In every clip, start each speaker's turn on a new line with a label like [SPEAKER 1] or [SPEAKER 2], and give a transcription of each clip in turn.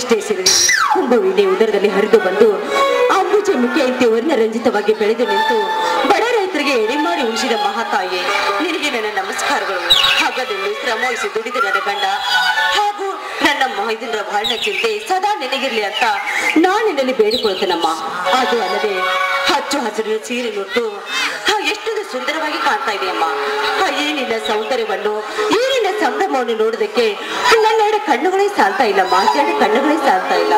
[SPEAKER 1] ಅದೃಷ್ಟೇ ಸಿರಿದೆ ಕುಂಭವೀಣೆ ಉದರದಲ್ಲಿ ಹರಿದು ಬಂದು ಅಂಬುಜ ಮುಖಿಯಂತೆ ವರ್ಣರಂಜಿತವಾಗಿ ಬೆಳೆದು ನಿಂತು ಬಡ ರೈತರಿಗೆ ಎಡೆ ಮಾಡಿ ಉಳಿಸಿದ ಮಹಾತಾಯಿ ನಿನಗೆ ನನ್ನ ನಮಸ್ಕಾರಗಳು ಹಾಗಾದಲ್ಲಿ ಶ್ರಮ ವಹಿಸಿ ದುಡಿದ ನನ್ನ ಗಂಡ ಹಾಗೂ ನನ್ನ ಮೈದುನರ ಬಾಳಿನ ಚಿಂತೆ ಸದಾ ನಿನಗಿರ್ಲಿ ಅಂತ ನಾನು ನಿನ್ನಲ್ಲಿ ಬೇಡಿಕೊಳ್ತೇನಮ್ಮ ಅದು ಅಲ್ಲದೆ ಹಚ್ಚು ಹಸಿರಿನ ಸೀರೆ ನುಟ್ಟು ಆ, ಎಷ್ಟೊಂದು ಸುಂದರವಾಗಿ ಕಾಣ್ತಾ ಇದೆಯಮ್ಮ ಆ, ಈ ನಿನ್ನ ಸೌಂದರ್ಯವನ್ನು ಈ ನಿನ್ನ ಸಂಭ್ರಮವನ್ನು ನೋಡೋದಕ್ಕೆ ನನ್ನ ಎರಡು ಕಣ್ಣುಗಳೇ ಸಾಲ್ತಾ ಇಲ್ಲಮ್ಮ ಎರಡು ಕಣ್ಣುಗಳೇ ಸಾಲ್ತಾ ಇಲ್ಲ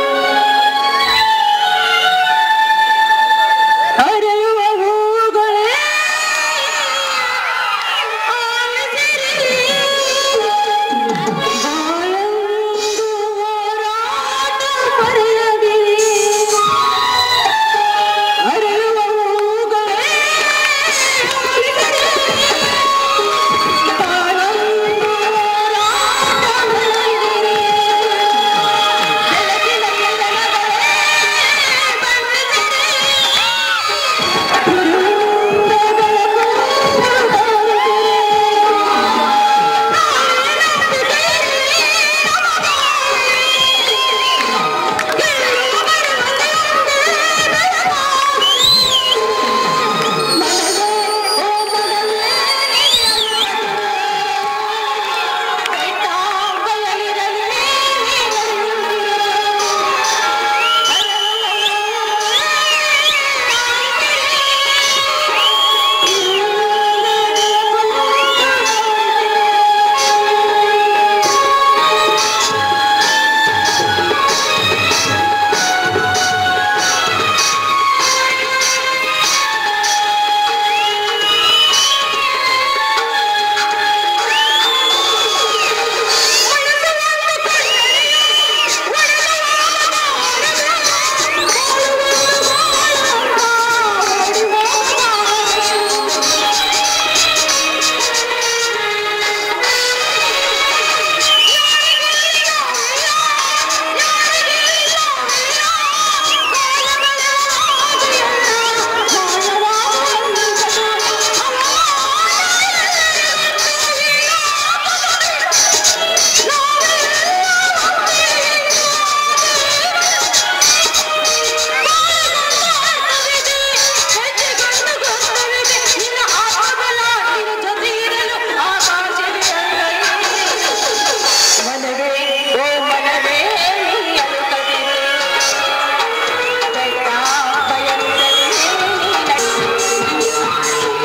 [SPEAKER 1] ಅರಳುವ ಹೂಗಳೇ ಆಲಿಸಿರಿ. ಬಾಳೊಂದು ಹೋರಾಟ ಮರೆಯದಿರಿ. ಅರಳುವ ಹೂಗಳೇ ಆಲಿಸಿರಿ. ಬಾಳೊಂದು ಹೋರಾಟ ಮರೆಯದಿರಿ. ಬೆಳಗಿನ ಕಿರಣಗಳೇ ಮನವೇ ಓ ಮನವೇ ನೀಯಲು ಕದಿರೆ ಬೆಟ್ಟ ಬಯಲುಗಳಲ್ಲಿ ನೀ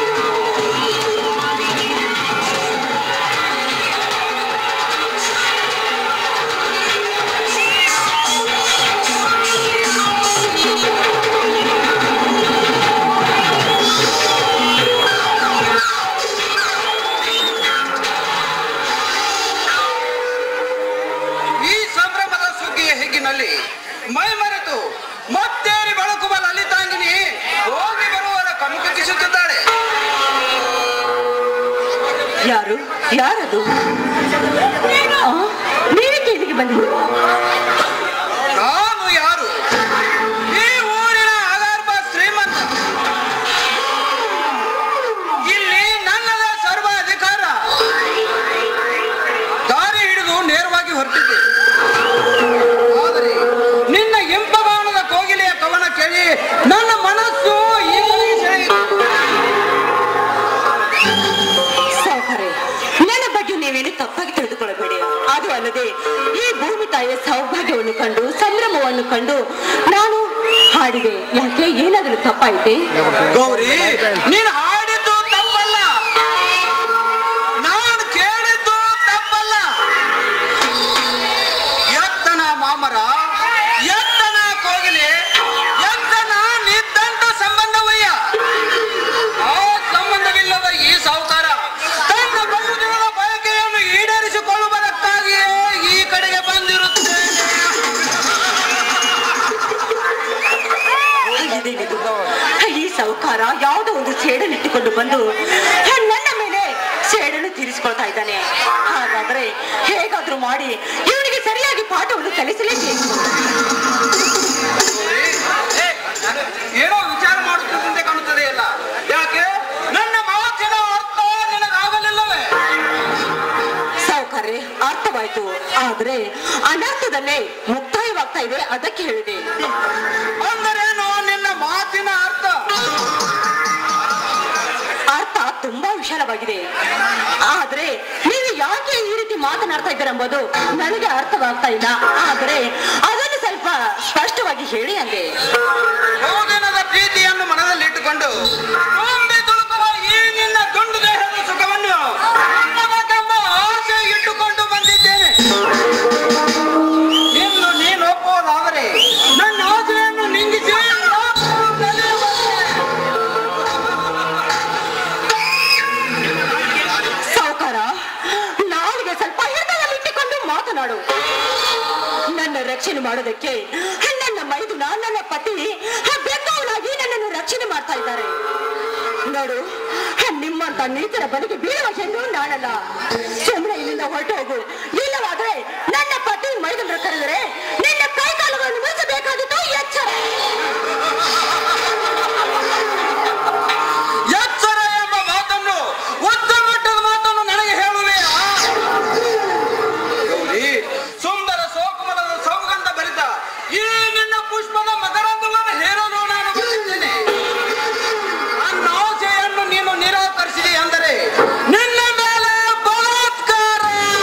[SPEAKER 2] ಈ ಸಂಭ್ರಮದ ಸುಗ್ಗಿಯ ಹೆಗ್ಗಿನಲ್ಲಿ ಮೈ ಮರೆತು ಮತ್ತೇರಿ ಬಳಕುವ ಲಲಿತಾಂಗಿನಿ ಹೋಗಿ ಬರುವವರ ಕಮುಕಿಸುತ್ತಿದ್ದಾಳೆ
[SPEAKER 1] ಯಾರು ಯಾರದು ಆ, ನೀವೇಕೆ ಇಲ್ಲಿಗೆ ಬಂದಿರು
[SPEAKER 2] ನಾನು ಯಾರು ಈ ಊರಿನ ಅಗರ್ಭ ಶ್ರೀಮಂತ ಇಲ್ಲಿ ನನ್ನದ ಸರ್ವ ಅಧಿಕಾರ ದಾರಿ ಹಿಡಿದು ನೇರವಾಗಿ ಹೊರಟಿದ್ದೆ ಆದರೆ ನಿನ್ನ ಇಂಪಗಾನದ ಕೋಗಿಲೆಯ ಕವನ ಕೇಳಿ ನನ್ನ ಮನಸ್ಸು ಈ ಕಡೆಗೆ ಸೆಳೆಯಿತು.
[SPEAKER 1] ಸಾವುಕಾರೆ ನನ್ನ ಬಗ್ಗೆ ನೀವೇನು ತಪ್ಪಾಗಿ ತಿಳಿದುಕೊಳ್ಳಬೇಡಿ ಅದು ಅಲ್ಲದೆ ಈ ಭೂಮಿ ತಾಯಿಯ ಸೌಭಾಗ್ಯವನ್ನು ಕಂಡು ಸಂಭ್ರಮವನ್ನು ಕಂಡು ನಾನು ಹಾಡಿದೆ ಯಾಕೆ ಏನಾದರೂ ತಪ್ಪಾಯಿತೆ
[SPEAKER 2] ಗೌರಿ ನೀನು ಹಾಡಿದ್ದು ತಪ್ಪಲ್ಲ ನಾನು ಕೇಳಿದ್ದು ತಪ್ಪಲ್ಲ ಎತ್ತನ ಮಾಮರ ಎತ್ತನ ಕೋಗಿಲೆ ಎತ್ತನ ನಿದ್ದಂತ ಸಂಬಂಧವಯ್ಯ ಆ ಸಂಬಂಧವಿಲ್ಲದ ಈ ಸಾಹುಕಾರ ತನ್ನ ಬಹುದಿನದ ಬಯಕೆಯನ್ನು ಈಡೇರಿಸಿಕೊಳ್ಳುವುದಕ್ಕಾಗಿಯೇ ಈ ಕಡೆಗೆ ಬಂದಿರುತ್ತೇನೆ
[SPEAKER 1] ಇದೇನಿದು? ಈ ಸಾವುಕಾರ ಯಾವುದೋ ಒಂದು ಸೇಡನ್ನಿಟ್ಟುಕೊಂಡು ಬಂದು ನನ್ನ ಮೇಲೆ ಸೇಡನ್ನು ತೀರಿಸಿಕೊಳ್ತಾ ಇದ್ದಾನೆ ಹಾಗಾದ್ರೆ ಹೇಗಾದ್ರೂ ಮಾಡಿ ಇವನಿಗೆ ಸರಿಯಾಗಿ ಪಾಠವನ್ನು ಕಲಿಸಲೇಬೇಕು
[SPEAKER 2] ಏ, ಏನೋ ವಿಚಾರ ಮಾಡುತ್ತಿದ್ದಂತೆ ಕಾಣುತ್ತದೆ ಅಲ್ಲ ಯಾಕೆ ನನ್ನ ಮಾತಿನ ಅರ್ಥ ನಿನಗಾಗಲಿಲ್ಲವೇ
[SPEAKER 1] ಸಾವುಕಾರ್ರೆ ಅರ್ಥವಾಯ್ತು ಆದ್ರೆ ಅನರ್ಥದಲ್ಲೇ ಮುಕ್ತಾಯವಾಗ್ತಾ ಇದೆ ಅದಕ್ಕೆ ಹೇಳಿದೆ
[SPEAKER 2] ಅಂದರೇನು ನಿನ್ನ ಮಾತಿನ ಅರ್ಥ
[SPEAKER 1] ಅರ್ಥ ತುಂಬಾ ವಿಶಾಲವಾಗಿದೆ ಆದ್ರೆ ನೀವು ಯಾಕೆ ಈ ರೀತಿ ಮಾತನಾಡ್ತಾ ಇದ್ದೀರ ಎಂಬುದು ನನಗೆ ಅರ್ಥವಾಗ್ತಾ ಇಲ್ಲ ಆದ್ರೆ ಅದನ್ನು ಸ್ವಲ್ಪ ಸ್ಪಷ್ಟವಾಗಿ ಹೇಳಿ ಅಂದೆ
[SPEAKER 2] ಬಹುದಿನದ ಪ್ರೀತಿಯನ್ನು ಮನದಲ್ಲಿಟ್ಟುಕೊಂಡು ತುಂಬಿ ತುಳುಕುವ ಈ ನಿನ್ನ ತುಂಡು ದೇಹದ ಸುಖವನ್ನು ನನ್ನಬೇಕೆಂಬ ಆಸೆ ಇಟ್ಟುಕೊಂಡು ಬಂದಿದ್ದೇನೆ ಇನ್ನು ನೀನು ಒಪ್ಪುವುದಾದರೆ ನನ್ನ ಆಸೆಯನ್ನು ನಿಂದಿಸಿ ನಾನು ನಡೆಯುವಂತೆ.
[SPEAKER 1] ಸಾವುಕಾರ ನಾಳಿಗೆ ಸ್ವಲ್ಪ ಹಿಡಿತದಲ್ಲಿಟ್ಟುಕೊಂಡು ಮಾತನಾಡು ನನ್ನ ರಕ್ಷಣೆ ಮಾಡೋದಕ್ಕೆ ನನ್ನ ಮೈದುನ ನನ್ನ ಪತಿ ಬೆಂದವನಾಗಿ ನನ್ನನ್ನು ರಕ್ಷಣೆ ಮಾಡ್ತಾ ಇದ್ದಾರೆ ನೋಡು ನಿಮ್ಮಂತ ನೀಚರ ಬಲಿಗೆ ಬೀಳುವ ಹೆಣ್ಣು ನಾನಲ್ಲ ಸುಮ್ಮನೆ ಇಲ್ಲಿಂದ ಹೊರಟು ಹೋಗು ಇಲ್ಲವಾದ್ರೆ ನನ್ನ ಪತಿ ಮೈದುನರು ಕರೆದರೆ ನಿನ್ನ ಕೈ ಕಾಲುಗಳನ್ನು ಮುರಿಸಬೇಕಾಗಿತ್ತು ಎಚ್ಚರ
[SPEAKER 2] ಎಚ್ಚರ ಎಂಬ ಮಾತನ್ನು ಉಚ್ಚ ಮಟ್ಟದ ಮಾತನ್ನು ನನಗೆ ಹೇಳುವೆಯಾ ಗೌರಿ ಸುಂದರ ಸೋಕುಮಲದ ಸೌಗಂಧ ಭರಿತ ಈ ನಿನ್ನ ಪುಷ್ಪದ ಮಕರಂದವನ್ನು ಹೇರಲು ನಾನು ಬಂದಿದ್ದೇನೆ ನನ್ನ ಆಸೆಯನ್ನು ನೀನು ನಿರಾಕರಿಸಿದೆ ಅಂದರೆ ನಿನ್ನ ಮೇಲೆ ಬಲಾತ್ಕಾರ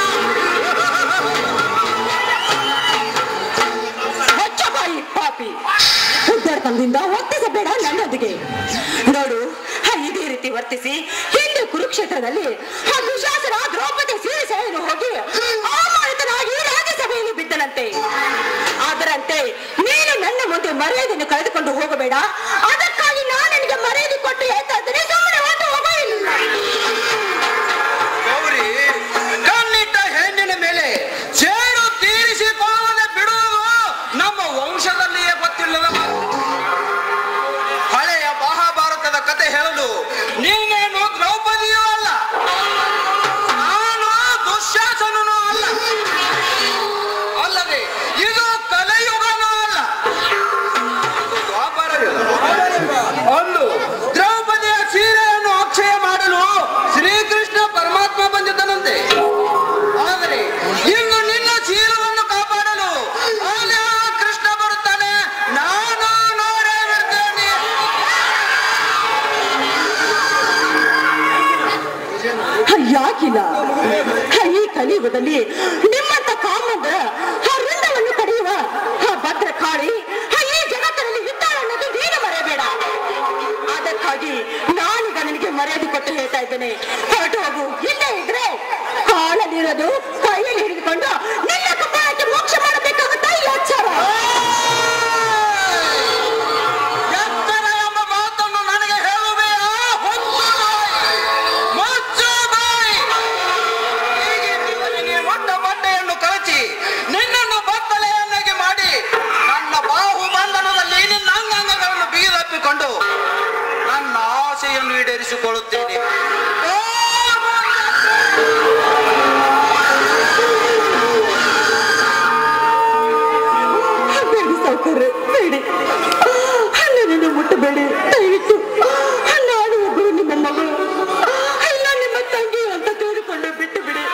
[SPEAKER 1] ಹೊಚ್ಚ ಬಾಯಿ ಪಾಪಿ ಉದ್ದಾರ್ತನದಿಂದ ವರ್ತಿಸಬೇಡ ನನ್ನೊಂದಿಗೆ ನೋಡು ಹ, ಇದೇ ರೀತಿ ವರ್ತಿಸಿ ಹಿಂದೆ ಕುರುಕ್ಷೇತ್ರದಲ್ಲಿ ಆ ದುಶಾಸನ ದ್ರೌಪದಿ ಸೀರೆ ಸೆಳೆಯಲು ಹೋಗಿ ಅವಮಾನಿತನಾಗಿ ರಾಜ್ಯಸಭೆಯಲ್ಲಿ ಬಿದ್ದನಂತೆ ಅದರಂತೆ ನೀನು ನನ್ನ ಮುಂದೆ ಮರ್ಯಾದೆಯನ್ನು ಕಳೆದುಕೊಂಡು ಹೋಗಬೇಡ ಅದಕ್ಕಾಗಿ ನಾನು ನಿನಗೆ ಮರ್ಯಾದೆ ಕೊಟ್ಟು ಹೇಳ್ತಾ ಇದ್ದೇನೆ ಸುಮ್ಮನೆ ಒಂದು ಹೋಗಲಿಲ್ಲ
[SPEAKER 2] ಗೌರಿ ಕಣ್ಣಿಟ್ಟ ಹೆಣ್ಣಿನ ಮೇಲೆ ಸೇಡು ತೀರಿಸಿಕೊಳ್ಳದೆ ಬಿಡುವುದು ನಮ್ಮ ವಂಶದಲ್ಲಿಯೇ ಗೊತ್ತಿಲ್ಲದ ಮಾತು. ಹಳೆಯ ಮಹಾಭಾರತದ ಕತೆ ಹೇಳಲು ನೀನೇನು ದ್ರೌಪದಿಯೂ ಅಲ್ಲ ನಾನು ದುಶ್ಯಾಸನೂ ಅಲ್ಲ ಅಲ್ಲದೆ ಇದು ಕಲಿಯುಗನೂ ಅಲ್ಲ ಇದು ದ್ವಾಪರ ಯುಗ. ಒಂದು ದ್ರೌಪದಿಯ ಸೀರೆಯನ್ನು ಅಕ್ಷಯ ಮಾಡಲು ಶ್ರೀಕೃಷ್ಣ ಪರಮಾತ್ಮ ಬಂದಿದ್ದನಂತೆ ಆದರೆ ಇನ್ನು ನಿನ್ನ ಸೀಲವನ್ನು ಕಾಪಾಡಲು ಅಲ್ಲಿ ಆ ಕೃಷ್ಣ ಬರುತ್ತಾನೆ ನಾನು ನೋಡೇ ಬಿಡ್ತೇನೆ
[SPEAKER 1] ಹ, ಯಾಕಿಲ್ಲ ಹ, ಈ ಕಲಿಯುಗದಲ್ಲಿ ನಿಮ್ಮಂತ ಕಾಮಂದ್ರ ಆ ವೃಂದವನ್ನು ಕಡಿಯುವ ಆ ಭದ್ರ ಕಾಳಿ ಹ, ಈ ಜಗತ್ತಿನಲ್ಲಿ ಇದ್ದಾಳೆ ಅನ್ನೋದು ನೀನು ಮರೆಯಬೇಡ ಅದಕ್ಕಾಗಿ ನಾನೀಗ ನಿನಗೆ ಮರ್ಯಾದೆ ಕೊಟ್ಟು ಹೇಳ್ತಾ ಇದ್ದೇನೆ ಹೊರಟು ಹೋಗು ಇಲ್ಲೇ ಇದ್ರೆ ಕಾಲಲ್ಲಿರೋದು ಕೈಯಲ್ಲಿ ಹಿಡಿದುಕೊಂಡು ನಿನ್ನ ಕಪಾಳಕ್ಕೆ ಮೋಕ್ಷ ಮಾಡಬೇಕಾಗುತ್ತಾ ಎಚ್ಚರ
[SPEAKER 2] ಎತ್ತರ ಎಂಬ ಮಾತನ್ನು ನನಗೆ ಹೇಳುವೆಯಾ ಹೊತ್ತು ನಾಯಿ, ಮುಚ್ಚು ಬಾಯಿ. ಹೀಗೆ ಇವನಿಗೆ ಮೊಟ್ಟ ಮೊಟ್ಟೆಯನ್ನು ಕಳಚಿ ನಿನ್ನನ್ನು ಬತ್ತಲೆಯನ್ನಾಗಿ ಮಾಡಿ ನನ್ನ ಬಾಹು ಬಂಧನದಲ್ಲಿ ನಿನ್ನ ಅಂಗಾಂಗಗಳನ್ನು ಬಿಗಿದಪ್ಪಿಕೊಂಡು ನನ್ನ ಆಸೆಯನ್ನು ಈಡೇರಿಸಿಕೊಳ್ಳುತ್ತೇನೆ ಓ
[SPEAKER 1] ಬೇಡಿ ಸಾವುಕಾರ ಬೇಡಿ ನನ್ನನ್ನು ಮುಟ್ಟಬೇಡಿ ದಯವಿಟ್ಟು ನಾನು ಒಬ್ಬರು ನಿಮ್ಮ ಮಗಳು ಇಲ್ಲ ನಿಮ್ಮ ತಂಗಿ ಅಂತ ತಿಳಿದುಕೊಂಡು ಬಿಟ್ಟು ಬಿಡಿ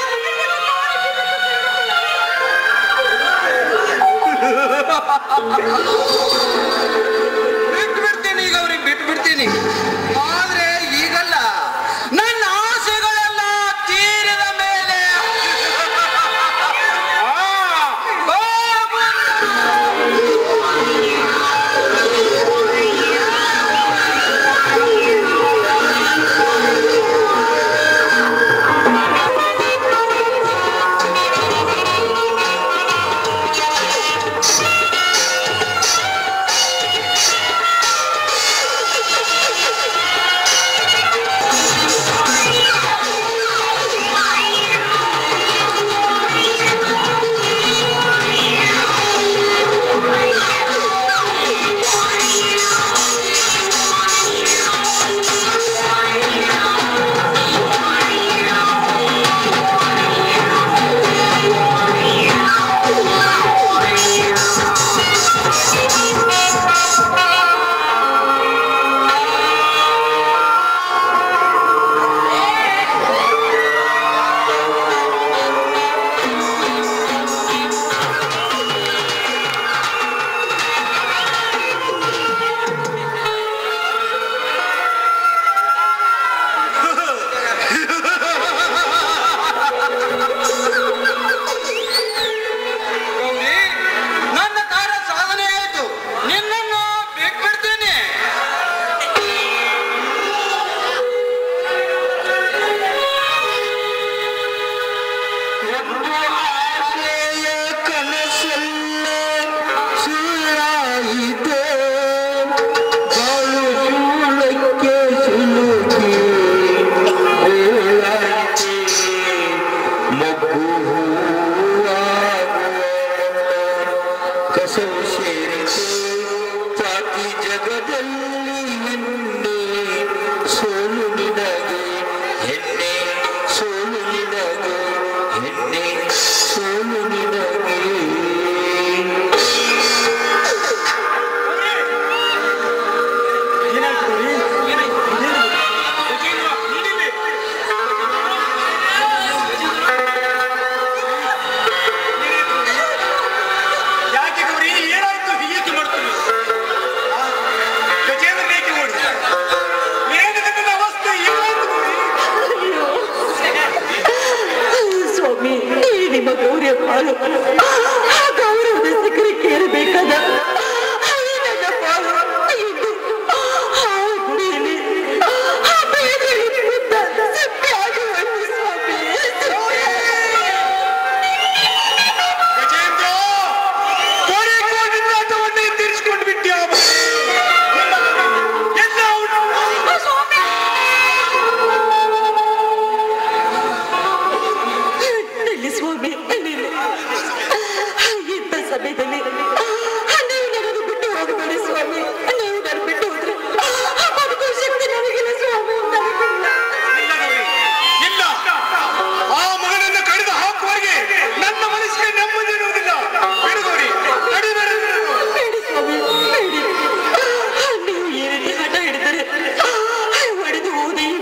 [SPEAKER 2] ಬಿಟ್ಟು ಬಿಡ್ತೀನಿ ಈಗ ಅವ್ರಿಗೆ ಬಿಟ್ಟು ಬಿಡ್ತೀನಿ ಆದ್ರೆ ಈಗಲ್ಲ ನನ್ನ ಆಸೆಗಳೆಲ್ಲ ತೀರಿದ ಮೇಲೆ ಆ, ಬಾಬು.
[SPEAKER 3] Thank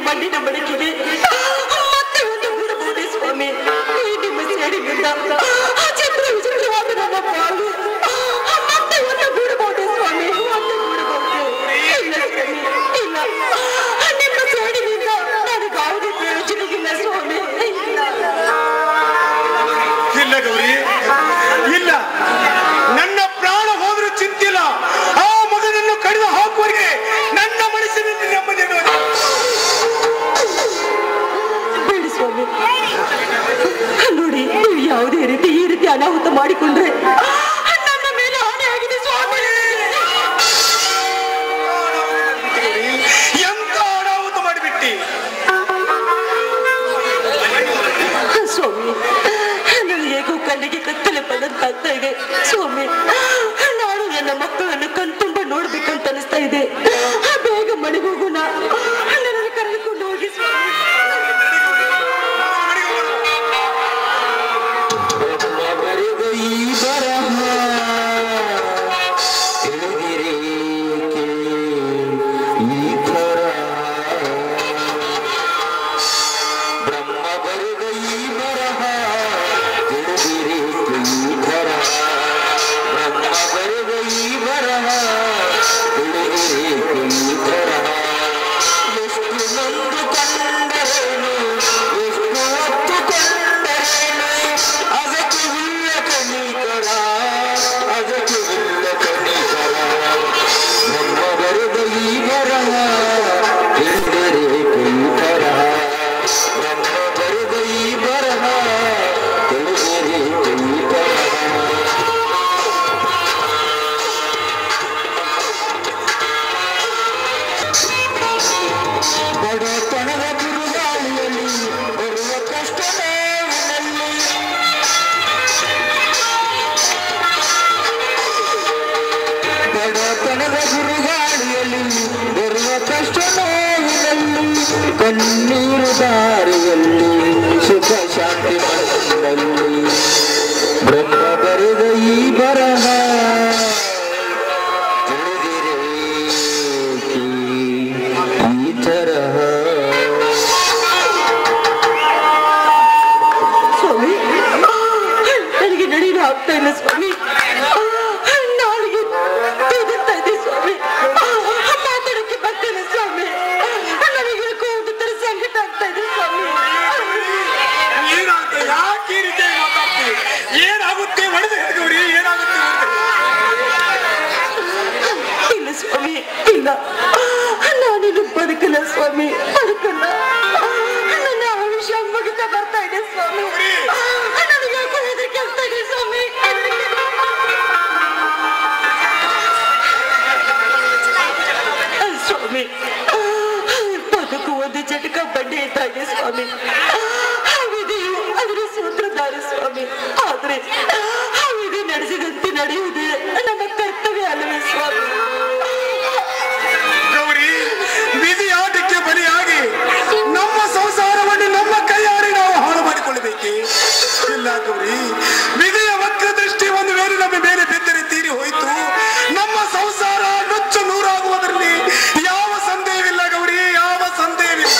[SPEAKER 1] ಮಣ್ಣಿನ ಮಡಕೆಗೆ ಮತ್ತೆ ಒಂದು ಬಿಡಬಹುದೇ ಸ್ವಾಮಿ ಈ ನಿಮ್ಮ ಸೇಡಿನಿಂದ ಚಿತ್ರ ವಿಚಿತ್ರವಾದ ನನ್ನ ಬಾಳು ಮತ್ತೆ ಒಂದು ಬಿಡಬಹುದೇ ಸ್ವಾಮಿ ಒಂದು ಬಿಡಬಹುದೇ ಇಲ್ಲ ಸ್ವಾಮಿ ಇಲ್ಲ ನಿಮ್ಮ ಸೇಡಿನಿಂದ ನನಗಾವುದೇ ಪ್ರಯೋಜನವಿಲ್ಲ ಸ್ವಾಮಿ ಇಲ್ಲ
[SPEAKER 3] ಇಲ್ಲ ಗೌರಿ ಇಲ್ಲ ನನ್ನ ಪ್ರಾಣ ಹೋದ್ರೂ ಚಿಂತಿಲ್ಲ ಆ ಮಗನನ್ನು ಕಡಿದು ಹಾಕುವವರೆಗೆ ನನ್ನ ಮನಸ್ಸಿನಲ್ಲಿ ನೆಮ್ಮದಿ ಅನ್ನೋದು.
[SPEAKER 1] ಬೇಡಿ ಸ್ವಾಮಿ ನೋಡಿ ನೀವು ಯಾವುದೇ ರೀತಿ ಈ ರೀತಿ ಅನಾಹುತ ಮಾಡಿಕೊಂಡ್ರೆ ನನ್ನ ಮೇಲೆ ಆಣೆ ಆಗಿದೆ ಸ್ವಾಮಿ
[SPEAKER 3] ಎಂತ ಅನಾಹುತ ಮಾಡಿಬಿಟ್ಟಿ
[SPEAKER 1] ಸ್ವಾಮಿ ನನಗೇಗೋ ಕಣ್ಣಿಗೆ ಕತ್ತಲೆ ಬಂದಂತಾಗ್ತಾ ಇದೆ ಸ್ವಾಮಿ ನಾನು ನನ್ನ ಮಕ್ಕಳನ್ನು ಕಣ್ತುಂಬ ನೋಡ್ಬೇಕಂತ ಅನಿಸ್ತಾ ಇದೆ ಬೇಗ ಮನೆಗೆ ಹೋಗೋಣ ನನ್ನನ್ನು ಕರೆದುಕೊಂಡು ಹೋಗಿ ಸ್ವಾಮಿ
[SPEAKER 4] ಬಡತನದ ಬಿರುಗಾಳಿಯಲ್ಲಿ ಬರುವ ಕಷ್ಟ ನೋವಿನಲ್ಲಿ ಬಡತನದ ಬಿರುಗಾಳಿಯಲ್ಲಿ ಬರುವ ಕಷ್ಟ ನೋವಿನಲ್ಲಿ ಕಣ್ಣೀರು ದಾರಿಯಲ್ಲಿ ಸುಖ ಶಾಂತಿ ಮನಸ್ಸಿನಲ್ಲಿ ಬ್ರಹ್ಮ ಬರೆದ ಈ ಬರಹ ತಿಳಿದಿರೇಕೆ ಈ ತರಹ
[SPEAKER 1] ಸ್ವಾಮಿ ನನಗೆ ನಡೆಯಲು ಆಗ್ತಾ ಇಲ್ಲ ಸ್ವಾಮಿ ನಾಳೆಗೆ ತಿರುಗ್ತಾ ಇದೆ ಸ್ವಾಮಿ ಮಾತಾಡಕ್ಕೆ ಬರ್ತಿಲ್ಲ ಸ್ವಾಮಿ ನನಗೆ ಯಾಕೋ ಒಂದು ತರ ಸಂಕಟ ಆಗ್ತಾ ಇದೆ ಸ್ವಾಮಿ
[SPEAKER 3] ಏನಾಗುತ್ತೆ ಯಾಕೆ ಈ ರೀತಿ ಮಾತಾಡ್ತೀವಿ ಏನಾಗುತ್ತೆ ಹೊಡೆದು ಹೇಳಿ ಗೌರಿ ಏನಾಗುತ್ತೆ ಅಂತ.
[SPEAKER 1] ಇಲ್ಲ ಸ್ವಾಮಿ ಇಲ್ಲ ನಾನಿನ್ನು ಬದುಕಲ್ಲ ಸ್ವಾಮಿ ಬದುಕಲ್ಲ ನನ್ನ ಆಯುಷ್ಯ ಮುಗಿತಾ ಬರ್ತಾ ಇದೆ ಸ್ವಾಮಿ ನನಗೆ ಯಾಕೋ ಹೆದರಿಕೆ ಆಗ್ತಾ ಇದೆ ಸ್ವಾಮಿ ಸ್ವಾಮಿ ಬದುಕು ಒಂದು ಜಟಕ ಬಂಡೆ ಇದ್ದಾಗೆ ಸ್ವಾಮಿ ವಿಧಿಯು ಅದರ ಸೂತ್ರಧಾರ ಸ್ವಾಮಿ ಆದ್ರೆ ವಿಧಿ ನಡೆಸಿದಂತೆ ನಡೆಯುವುದೇ ನಮ್ಮ ಕರ್ತವ್ಯ ಅಲ್ಲವೇ ಸ್ವಾಮಿ
[SPEAKER 3] ಗೌರಿ ವಿಧಿ ಆಟಕ್ಕೆ ಬಲಿಯಾಗಿ ನಮ್ಮ ಸಂಸಾರವನ್ನು ನಮ್ಮ ಕೈಯಾರೆ ನಾವು ಹಾಳು ಮಾಡಿಕೊಳ್ಳಬೇಕೆ ಇಲ್ಲ ಗೌರಿ ವಿಧಿಯ ವಕ್ರ ದೃಷ್ಟಿ ಒಂದು ವೇಳೆ ನಮ್ಮ ಮೇಲೆ ಬಿದ್ದರೆ ತೀರಿ ಹೋಯಿತು ನಮ್ಮ ಸಂಸಾರ ನುಚ್ಚು ನೂರಾಗುವುದರಲ್ಲಿ ಯಾವ ಸಂದೇಹವಿಲ್ಲ ಗೌರಿ ಯಾವ ಸಂದೇಹವಿಲ್ಲ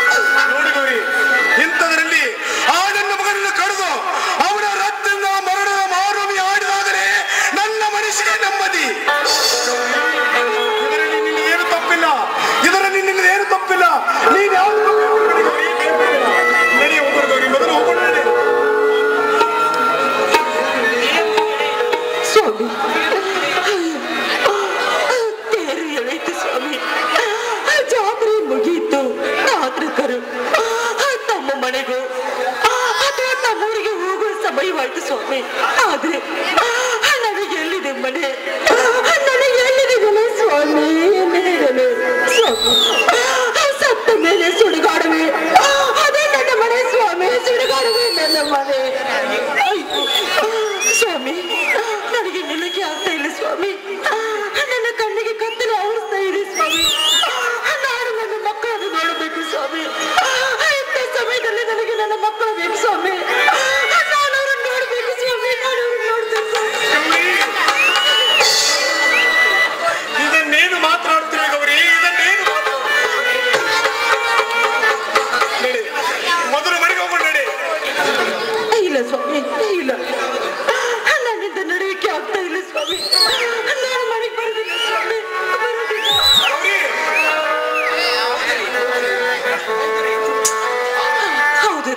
[SPEAKER 3] ನೋಡಿ ಗೌರಿ ಇಂಥದ್ರಲ್ಲಿ ಆ ನನ್ನ ಮಗನನ್ನು ಕಡಿದು ಅವನ ರಕ್ತದಿಂದ ಮರಣ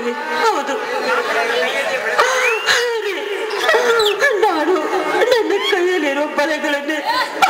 [SPEAKER 1] ಗೌರಿ ಹೌದು ಆದರೆ ನಾನು ನನ್ನ ಕೈಯಲ್ಲಿರೋ ಬಲೆಗಳನ್ನೇ